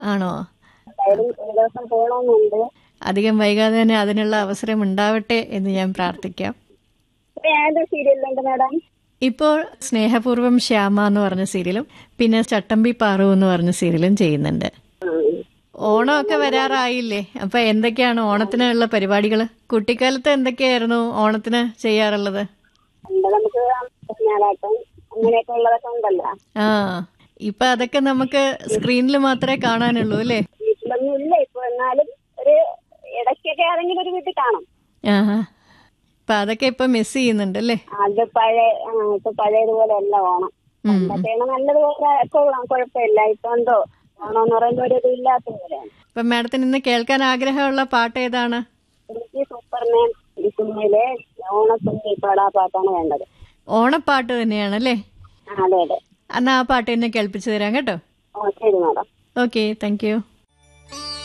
ആണോ എന്തായാലും ഒരു ദിവസം പോകണമെന്നുണ്ട് അധികം വൈകാതെ തന്നെ അതിനുള്ള അവസരം ഉണ്ടാവട്ടെ എന്ന് ഞാൻ പ്രാർത്ഥിക്കാം ഇപ്പൊ ഏത് സീരിയലുണ്ട് മാഡം ഇപ്പോൾ സ്നേഹപൂർവം ശ്യാമ എന്ന് പറഞ്ഞ സീരിയലും പിന്നെ ചട്ടമ്പി പാറു എന്ന് പറഞ്ഞ സീരിയലും ചെയ്യുന്നുണ്ട് ഓണമൊക്കെ വരാറായില്ലേ അപ്പൊ എന്തൊക്കെയാണ് ഓണത്തിനുള്ള പരിപാടികൾ കുട്ടിക്കാലത്ത് എന്തൊക്കെയായിരുന്നു ഓണത്തിന് ചെയ്യാറുള്ളത് എന്താ നമുക്ക് ഞായറാട്ടം അങ്ങനെയൊക്കെ ഉള്ളതൊക്കെ ഉണ്ടല്ലോ ആ ഇപ്പൊ അതൊക്കെ നമുക്ക് സ്ക്രീനിൽ മാത്രമേ കാണാനുള്ളൂ അല്ലേ വീട്ടിലൊന്നും ഇല്ല ഇപ്പൊ എന്നാലും ഒരു ഇടയ്ക്കൊക്കെ ആരെങ്കിലും ഒരു വീട്ടിൽ കാണും ആഹാ അപ്പൊ അതൊക്കെ ഇപ്പൊ മിസ് ചെയ്യുന്നുണ്ട് അല്ലേ അത് പഴയ ആ, ഇപ്പൊ പഴയതുപോലെ അല്ല ഓണം പണ്ടൊക്കെയാണ് നല്ലതുപോലെ കൊള്ളാം കുഴപ്പമില്ല ഇപ്പൊ എന്തോ ഓണം എന്ന് പറയുമ്പോ ഒരു ഇതില്ലാത്ത പോലെയാണ് ഇപ്പൊ മാഡത്തിന് ഇന്ന് കേൾക്കാൻ ആഗ്രഹമുള്ള പാട്ട് ഏതാണ് എനിക്ക് സൂപ്പർമാൻ ഈ സിനിമയിലെ ഓണത്തുമ്പി പാടാ പാട്ടാണ് വേണ്ടത് ഓണപ്പാട്ട് തന്നെയാണ് അല്ലേ ആ, അതെ അതെ എന്നാ ആ പാട്ട് എന്നെ കേൾപ്പിച്ചു തരാം കേട്ടോ ഓ ശരി മാഡം ഓക്കെ താങ്ക് യു